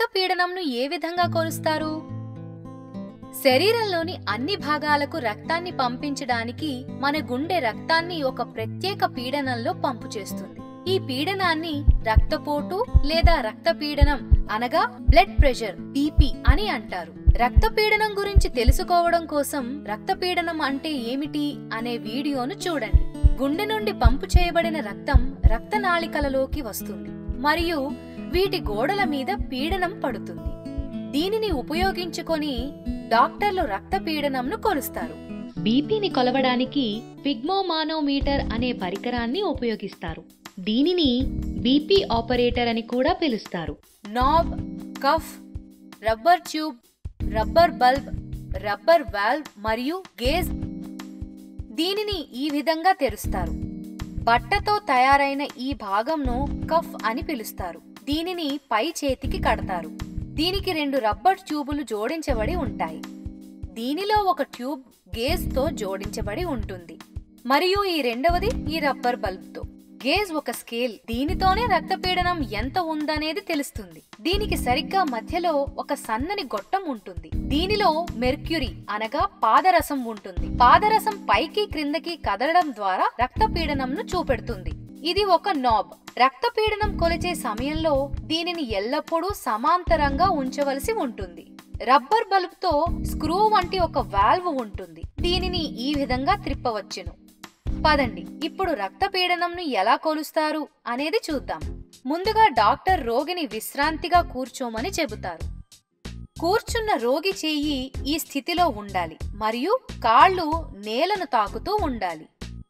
పీడనంను ఏ విధంగా కొలుస్తారు శరీరంలోని అన్ని భాగాలకు రక్తాన్ని పంపించడానికి మన గుండె రక్తాన్ని ఒక ప్రత్యేక పీడనంలో పంపు చేస్తుంది ఈ పీడనాన్ని రక్తపోటు లేదా రక్తపీడనం అనగా బ్లడ్ ప్రెషర్ బీపీ అని అంటారు రక్తపీడనం గురించి తెలుసుకోవడం కోసం రక్తపీడనం అంటే ఏమిటి అనే వీడియోను చూడండి గుండె నుండి పంపు చేయబడిన రక్తం రక్తనాళికలలోకి వస్తుంది మరియు వీటి గోడల మీద పీడనం పడుతుంది దీనిని ఉపయోగించుకొని డాక్టర్లు రక్తపీడనంను కొలుస్తారు బీపీని కొలవడానికి పిగ్మోమానోమీటర్ అనే పరికరాన్ని ఉపయోగిస్తారు దీనిని బీపీ ఆపరేటర్ అని కూడా పిలుస్తారు knob cuff rubber tube rubber bulb rubber valve మరియు గేజ్ దీనిని ఈ విధంగా తెరుస్తారు బట్టతో తయారైన ఈ భాగంను కఫ్ అని పిలుస్తారు దీనిని పై చేతికి కడతారు దీనికి రెండు రబ్బర్ ట్యూబులు జోడించబడి ఉంటాయి దీనిలో ఒక ట్యూబ్ గేజ్ తో జోడించబడి ఉంటుంది మరియు ఈ రెండవది ఈ రబ్బర్ బల్బ్తో గేజ్ ఒక స్కేల్ దీనితోనే రక్తపీడనం ఎంత ఉందనేది తెలుస్తుంది దీనికి సరిగ్గా మధ్యలో ఒక సన్నని గొట్టం ఉంటుంది దీనిలో మెర్క్యూరీ అనగా పాదరసం ఉంటుంది పాదరసం పైకి క్రిందకి కదలడం ద్వారా రక్తపీడనంను చూపెడుతుంది ఇది ఒక నాబ్ రక్తపీడనం కొలిచే సమయంలో దీనిని ఎల్లప్పుడూ సమాంతరంగా ఉంచవలసి ఉంటుంది రబ్బర్ బల్బ్ తో స్క్రూ వంటి ఒక వాల్వ్ ఉంటుంది దీనిని ఈ విధంగా త్రిప్పవచ్చును పదండి ఇప్పుడు రక్తపీడనంను ఎలా కొలుస్తారు అనేది చూద్దాం ముందుగా డాక్టర్ రోగిని విశ్రాంతిగా కూర్చోమని చెబుతారు కూర్చున్న రోగి చెయ్యి ఈ స్థితిలో ఉండాలి మరియు కాళ్ళు నేలను తాకుతూ ఉండాలి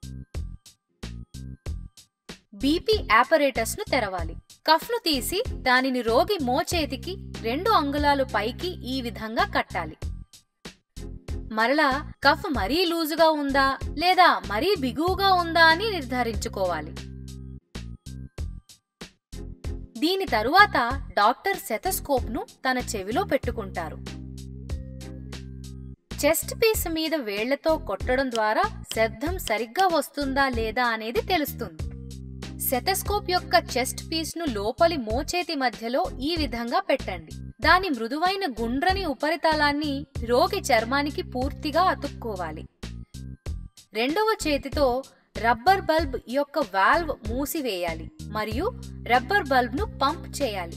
బీపీ ఆపరేటర్స్ ను తెరవాలి కఫ్ ను తీసి దానిని రోగి మోచేతికి రెండు అంగుళాలు పైకి ఈ విధంగా కట్టాలి మరలా కఫ్ మరీ లూజుగా ఉందా లేదా మరీ బిగువుగా ఉందా అని నిర్ధారించుకోవాలి దీని తరువాత డాక్టర్ సెతస్కోప్ ను తన చెవిలో పెట్టుకుంటారు చెస్ట్ పీస్ మీద వేళ్లతో కొట్టడం ద్వారా శబ్దం సరిగ్గా వస్తుందా లేదా అనేది తెలుస్తుంది సెతస్కోప్ యొక్క చెస్ట్ పీస్ ను లోపలి మోచేతి మధ్యలో ఈ విధంగా పెట్టండి దాని మృదువైన గుండ్రని ఉపరితలాన్ని రోగి చర్మానికి పూర్తిగా అతుక్కోవాలి రెండవ చేతితో రబ్బర్ బల్బ్ యొక్క వాల్వ్ మూసివేయాలి మరియు రబ్బర్ బల్బ్ ను పంప్ చేయాలి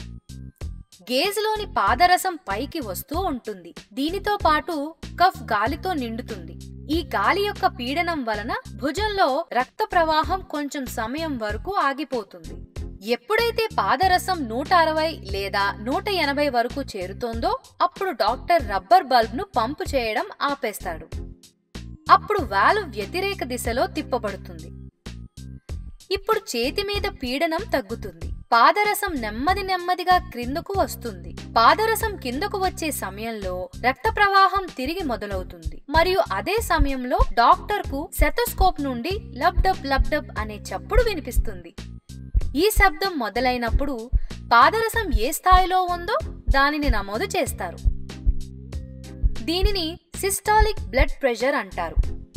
గేజ్లోని పాదరసం పైకి వస్తూ ఉంటుంది దీనితో పాటు కఫ్ గాలితో నిండుతుంది ఈ గాలి యొక్క పీడనం వలన భుజంలో రక్త ప్రవాహం కొంచెం సమయం వరకు ఆగిపోతుంది ఎప్పుడైతే పాదరసం నూట అరవై లేదా నూట ఎనభై వరకు చేరుతోందో అప్పుడు డాక్టర్ రబ్బర్ బల్బ్ ను పంపు చేయడం ఆపేస్తాడు అప్పుడు వాల్వ్ వ్యతిరేక దిశలో తిప్పబడుతుంది ఇప్పుడు చేతి మీద పీడనం తగ్గుతుంది పాదరసం నెమ్మది నెమ్మదిగా క్రిందకు వస్తుంది పాదరసం కిందకు వచ్చే సమయంలో రక్త ప్రవాహం తిరిగి మొదలవుతుంది మరియు అదే సమయంలో డాక్టర్ కు సెతోస్కోప్ నుండి లబ్డబ్ లబ్డబ్ అనే చప్పుడు వినిపిస్తుంది ఈ శబ్దం మొదలైనప్పుడు పాదరసం ఏ స్థాయిలో ఉందో దానిని నమోదు చేస్తారు దీనిని సిస్టాలిక్ బ్లడ్ ప్రెషర్ అంటారు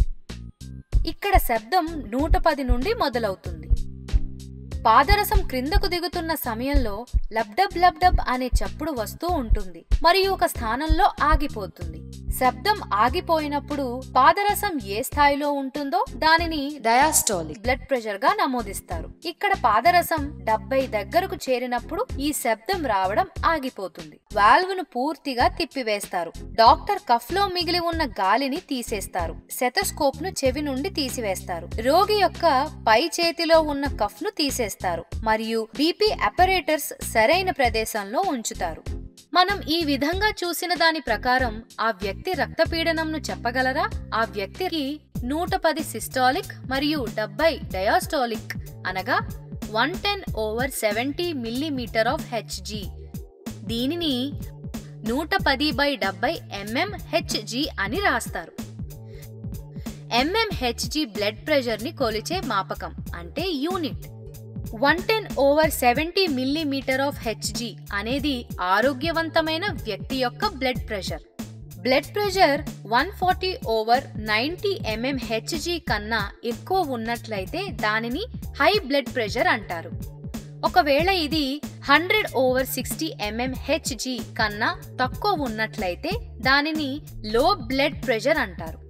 ఇక్కడ శబ్దం నూట పది నుండి మొదలవుతుంది పాదరసం క్రిందకు దిగుతున్న సమయంలో లబ్డబ్ లబ్డబ్ అనే చప్పుడు వస్తూ ఉంటుంది మరియు ఒక స్థానంలో ఆగిపోతుంది శబ్దం ఆగిపోయినప్పుడు పాదరసం ఏ స్థాయిలో ఉంటుందో దానిని డయాస్టాలిక్ బ్లడ్ ప్రెషర్ గా నమోదిస్తారు ఇక్కడ పాదరసం డెబ్బై దగ్గరకు చేరినప్పుడు ఈ శబ్దం రావడం ఆగిపోతుంది వాల్వ్ ను పూర్తిగా తిప్పివేస్తారు డాక్టర్ కఫ్ లో మిగిలి ఉన్న గాలిని తీసేస్తారు సెతస్కోప్ ను చెవి నుండి తీసివేస్తారు రోగి యొక్క పై చేతిలో ఉన్న కఫ్ ను తీసేస్తారు మరియు బీపీ అపరేటర్స్ సరైన ప్రదేశంలో ఉంచుతారు మనం ఈ విధంగా చూసిన దాని ప్రకారం ఆ వ్యక్తి రక్తపీడనంను చెప్పగలరా ఆ వ్యక్తికి నూట పది సిస్టాలిక్ మరియు డెబ్బై డయాస్టాలిక్ అనగా one ten over seventy millimetre of Hg దీనిని నూట పది బై డెబ్బై ఎంఎం హెచ్జి అని రాస్తారు ఎంఎంహెచ్జి బ్లడ్ ప్రెషర్ ని కొలిచే మాపకం అంటే unit one ten over seventy millimetre of Hg అనేది ఆరోగ్యవంతమైన వ్యక్తి యొక్క blood pressure blood pressure one forty over ninety mm Hg కన్నా ఎక్కువ ఉన్నట్లయితే దానిని హై బ్లడ్ ప్రెషర్ అంటారు ఒకవేళ ఇది hundred over sixty mm Hg కన్నా తక్కువ ఉన్నట్లయితే దానిని లో బ్లడ్ ప్రెషర్ అంటారు